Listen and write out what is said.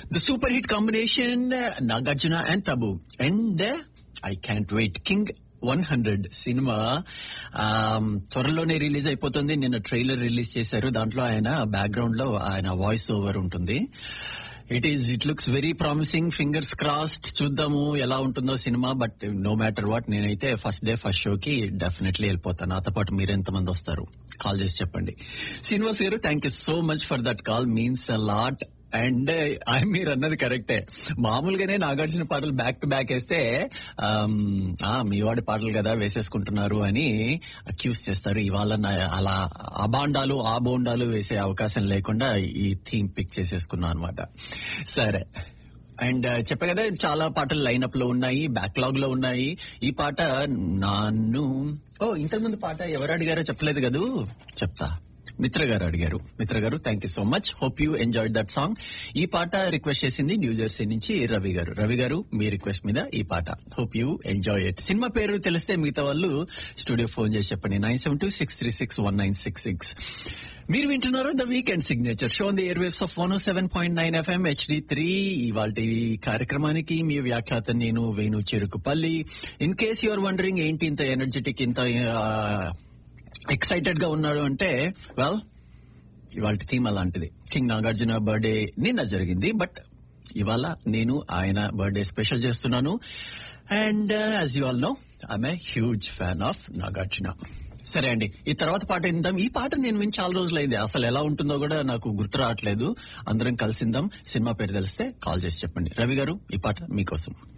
the super hit combination Nagarjuna and Tabu and I can't wait king one hundred సినిమా um, త్వరలోనే release అయిపోతుంది నిన్న trailer release చేశారు దాంట్లో ఆయన బ్యాక్గ్రౌండ్ లో ఆయన వాయిస్ ఓవర్ ఉంటుంది it is it looks very promising fingers crossed చూద్దాము ఎలా ఉంటుందో సినిమా బట్ నో మ్యాటర్ వాట్ నేనైతే ఫస్ట్ డే ఫస్ట్ షోకి డెఫినెట్లీ వెళ్ళిపోతాను నాతో పాటు మీరు ఎంతమంది వస్తారు కాల్ చేసి చెప్పండి Srinivas garu thank you so much for that call means a lot and మీరు అన్నది కరెక్టే మామూలుగానే నాగార్జున పాటలు బ్యాక్ టు బ్యాక్ వేస్తే ఆమ్, ఆ, మీ వాడి పాటలు కదా వేసేసుకుంటున్నారు అని అక్యూస్ చేస్తారు ఇవాళ నా- అలా అబాండాలు ఆ బోండాలు వేసే అవకాశం లేకుండా ఈ థీమ్ పిక్ చేసేసుకున్నాం అనమాట సరే అండ్ చెప్పా కదా చాలా పాటలు లైనప్ లో ఉన్నాయి బ్యాక్లాగ్ లో ఉన్నాయి ఈ పాట నాన్ను ఓ ఇంతకుముందు పాట ఎవరు అడిగారో చెప్పలేదు కదూ చెప్తా మిత్ర గారు అడిగారు Mitra garu thank you so much hope you enjoy that song ఈ పాట రిక్వెస్ట్ చేసింది న్యూ జెర్సీ నుంచి రవి గారు రవి గారు మీ రిక్వెస్ట్ మీద ఈ పాట హోప్ యూ ఎంజాయ్ ఇట్ సినిమా పేరు తెలిస్తే మిగతా వాళ్ళు స్టూడియో ఫోన్ చేసి చెప్పండి nine seven two six three six one nine six six మీరు వింటున్నారు the weekend signature show the air waves of one seven point nine FM HD three ఇవాళ కార్యక్రమానికి మీ వ్యాఖ్యాత నేను Venu Cherukupalli in case you're wondering ఏంటి ఇంత ఎనర్జెటిక్ ఇంత ఎక్సైటెడ్ గా ఉన్నాడు అంటే వెల్ ఇవాళ థీమ్ అలాంటిది కింగ్ నాగార్జున బర్త్డే నిన్న జరిగింది బట్ ఇవాళ నేను ఆయన బర్త్డే స్పెషల్ చేస్తున్నాను and as you all know I'm a huge fan of Nagarjuna సరే అండి ఈ తర్వాత పాట విందాం ఈ పాట నేను విని చాలా రోజులైంది అసలు ఎలా ఉంటుందో కూడా నాకు గుర్తు రావట్లేదు అందరం కలిసిందాం సినిమా పేరు తెలిస్తే కాల్ చేసి చెప్పండి రవి గారు ఈ పాట మీకోసం